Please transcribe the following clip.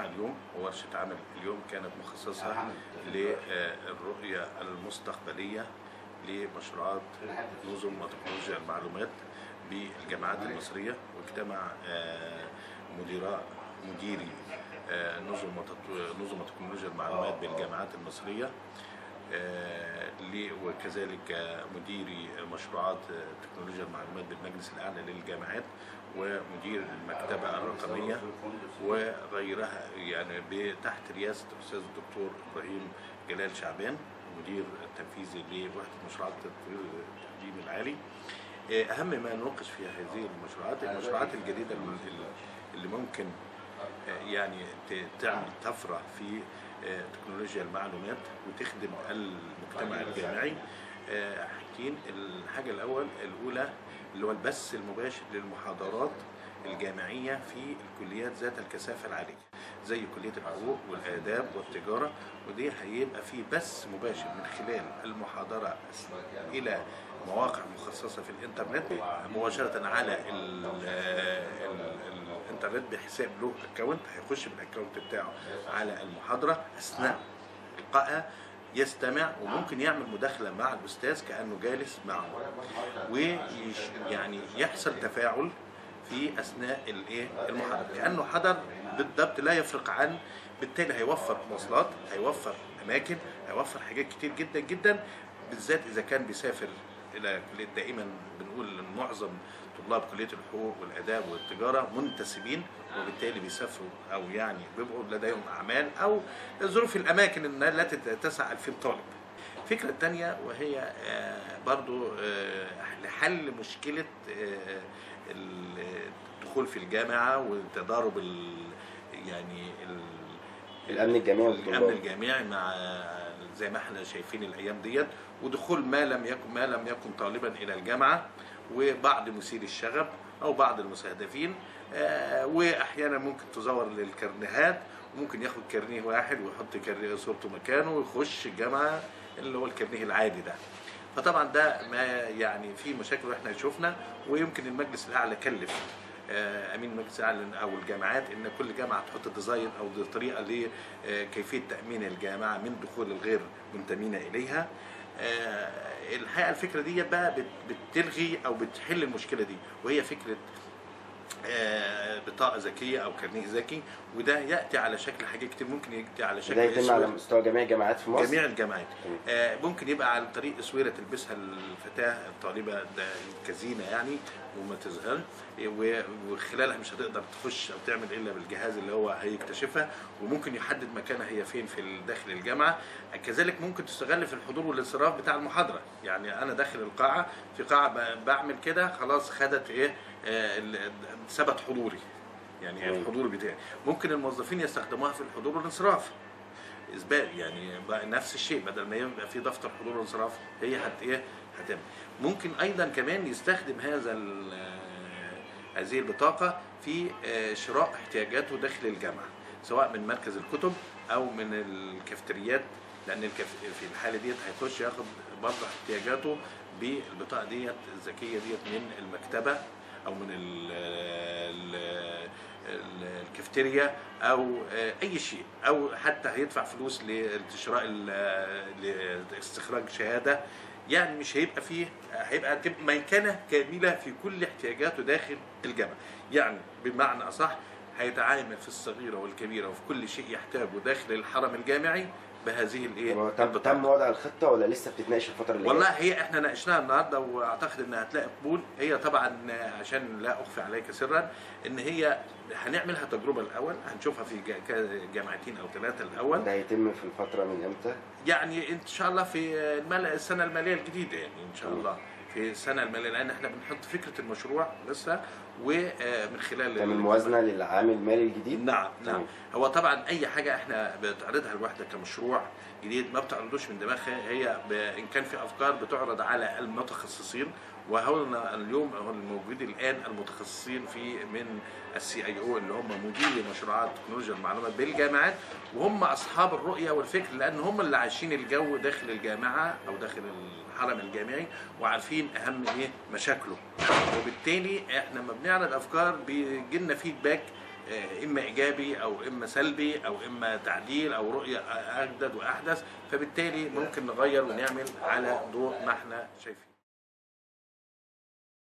الاجتماع اليوم وورشه عمل اليوم كانت مخصصه للرؤيه المستقبليه لمشروعات نظم وتكنولوجيا المعلومات بالجامعات المصريه واجتمع آه، مديراء مديري آه، نظم وتط- نظم وتكنولوجيا المعلومات بالجامعات المصريه آه، لي- وكذلك آه، مديري مشروعات آه، تكنولوجيا المعلومات بالمجلس الاعلى للجامعات ومدير المكتبه الرقميه وغيرها يعني ب- تحت رئاسه الاستاذ الدكتور ابراهيم جلال شعبان المدير التنفيذي لوحده مشروعات التطوير التعليم العالي آه، اهم ما نناقش في هذه المشروعات المشروعات الجديده اللي- اللي ممكن آه، يعني ت- تعمل طفره في آه، تكنولوجيا المعلومات وتخدم المجتمع الجامعي آه، حاجتين الحاجه الاول الاولى اللي هو البث المباشر للمحاضرات الجامعيه في الكليات ذات الكثافه العاليه زي كليه الحقوق والاداب والتجاره ودي هيبقى في بث مباشر من خلال المحاضره الى مواقع مخصصه في الانترنت مباشره على ال ال الانترنت بحساب له اكونت هيخش بالاكونت بتاعه على المحاضره اثناء القائها يستمع وممكن يعمل مداخله مع الاستاذ كانه جالس معه ويعني يحصل تفاعل في اثناء الايه المحاضره كانه حضر بالضبط لا يفرق عن بالتالي هيوفر مواصلات هيوفر اماكن هيوفر حاجات كتير جدا جدا بالذات اذا كان بيسافر الى كليه دائما بنقول ان معظم طلاب كليه الحقوق والاداب والتجاره منتسبين وبالتالي بيسافروا او يعني بيبقوا لديهم اعمال او ظروف الاماكن انها لا تتسع 2000 طالب. الفكره الثانيه وهي آه، برضو آه، لحل مشكله آه، الدخول في الجامعه وتضارب ال- يعني ال- الامن الجامعي الامن والطلاب الجامعي مع زي ما احنا شايفين الايام ديت ودخول ما لم يكن ما لم يكن طالبا الى الجامعه وبعض مثير الشغب او بعض المستهدفين آه، واحيانا ممكن تزور للكرنيهات وممكن ياخد كرنيه واحد ويحط كرنيه صورته مكانه ويخش الجامعه اللي هو الكرنيه العادي ده فطبعا ده ما يعني في مشاكل احنا شفنا ويمكن المجلس الاعلى كلف آه، امين المجلس الاعلى او الجامعات ان كل جامعه تحط ديزاين او طريقه لكيفيه تامين الجامعه من دخول الغير منتمين اليها آه، الحقيقه الفكره دي بقى بت- بتلغي او بتحل المشكله دي وهي فكره آه، بطاقه ذكيه او كارنيه ذكي وده ياتي على شكل حاجات كتير ممكن ياتي على شكل ده يتم على أسود. مستوى جميع الجامعات في مصر جميع الجامعات تمام. آه ممكن يبقى عن طريق اسوره تلبسها الفتاه الطالبه ده كزينه يعني وما تظهر و- وخلالها مش هتقدر تخش او تعمل الا بالجهاز اللي هو هيكتشفها وممكن يحدد مكانها هي فين في داخل الجامعه كذلك ممكن تستغل في الحضور والانصراف بتاع المحاضره يعني انا داخل القاعه في قاعه ب- بعمل كده خلاص خدت ايه آه ال- ثبت حضوري يعني أيوة. الحضور بتاعي ممكن الموظفين يستخدموها في الحضور والانصراف اثبات يعني بقى نفس الشيء بدل ما يبقى في دفتر حضور وانصراف هي هت ايه هتعمل ممكن ايضا كمان يستخدم هذا ال- آه، هذه البطاقه في آه، شراء احتياجاته داخل الجامعه سواء من مركز الكتب او من الكافتريات لان الكف... في الحاله ديت هيخش ياخد برضه احتياجاته بالبطاقه ديت الذكيه ديت من المكتبه او من ال ال ال- الكافتيريا او آه، اي شيء او حتى هيدفع فلوس لشراء ال- لاستخراج شهاده يعني مش هيبقى فيه هيبقى تبقى ميكنه كامله في كل احتياجاته داخل الجامعه يعني بمعنى اصح هيتعامل في الصغيره والكبيره وفي كل شيء يحتاجه داخل الحرم الجامعي بهذه الايه هو تم البطاقة. تم وضع الخطه ولا لسه بتتناقش الفتره اللي والله جايه؟ هي احنا ناقشناها النهارده واعتقد انها هتلاقي قبول هي طبعا عشان لا اخفي عليك سرا ان هي هنعملها تجربه الاول هنشوفها في جا- كا- جامعتين او ثلاثه الاول ده هيتم في الفتره من امتى؟ يعني ان شاء الله في المال السنه الماليه الجديده يعني ان شاء الله في السنه الماليه لان احنا بنحط فكره المشروع لسه ومن خلال تعمل موازنه للعام المالي الجديد؟ نعم نعم تمام. هو طبعا اي حاجه احنا بتعرضها الوحده كمشروع جديد ما بتعرضوش من دماغها هي ب... ان كان في افكار بتعرض على المتخصصين وهنا اليوم هو الموجودين الان المتخصصين في من السي اي او اللي هم مديري مشروعات تكنولوجيا المعلومات بالجامعات وهم اصحاب الرؤيه والفكر لان هم اللي عايشين الجو داخل الجامعه او داخل الحرم الجامعي وعارفين اهم ايه مشاكله وبالتالي احنا لما بنعرض افكار بيجي لنا فيدباك آه، اما ايجابي او اما سلبي او اما تعديل او رؤيه اجدد واحدث فبالتالي ممكن نغير ونعمل على ضوء ما احنا شايفين